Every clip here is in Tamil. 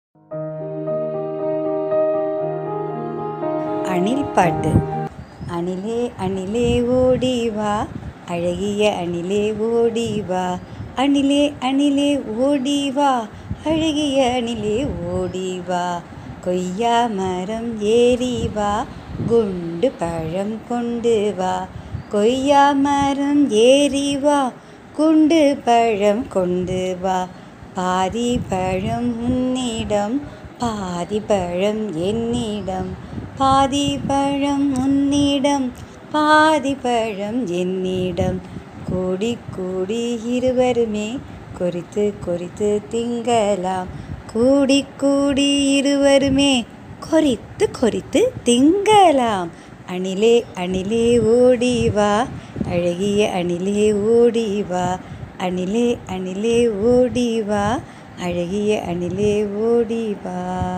அணில் பாட்டு அணிலே அணிலே ஓடி வா அழகிய அணிலே ஓடி வா அணிலே அணிலே ஓடி வா அழகிய அணிலே ஓடி வா கொய்யா மரம் ஏறி வா குண்டு பழம் கொண்டு வா கொய்யா மரம் ஏறி வா குண்டு பழம் கொண்டு வா பாதி பழம் உன்னிடம் பாதி பழம் என்னிடம் பாதி பழம் உன்னிடம் பாதி பழம் என்னிடம் கூடி கூடி இருவருமே குறித்து குறித்து திங்கலாம் கூடி கூடி இருவருமே கொறித்து கொறித்து திங்கலாம் அணிலே அணிலே ஓடி வா அழகிய அணிலே ஓடி வா அணிலே அணிலே ஓடி வா அழகிய அணிலே ஓடி வா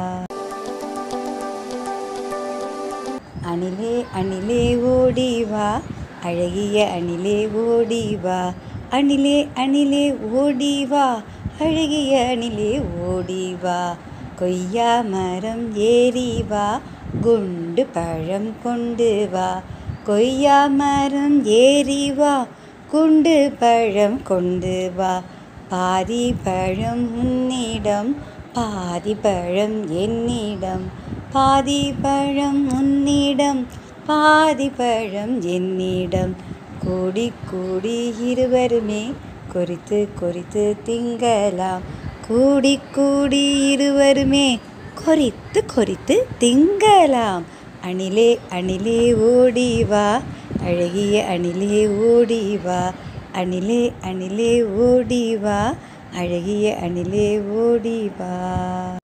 அணிலே அணிலே ஓடி வா அழகிய அணிலே ஓடி வா அணிலே அணிலே ஓடி வா அழகிய அணிலே ஓடி வா கொய்யா மரம் ஏறி வா குண்டு பழம் கொண்டு வா கொய்யா மரம் ஏறி வா குண்டு பழம் கொண்டு வா பாதி பழம் உன்னிடம் பாதி பழம் என்னிடம் பாதி பழம் உன்னிடம் பாதி பழம் என்னிடம் கூடி கூடி இருவருமே குறித்து குறித்து திங்கலாம் கூடி கூடி இருவருமே கொறித்து கொறித்து திங்கலாம் அணிலே அணிலே ஓடி வா அழகிய அணிலே ஓடி வா அணிலே அணிலே ஓடி வா அழகிய அணிலே ஓடி வா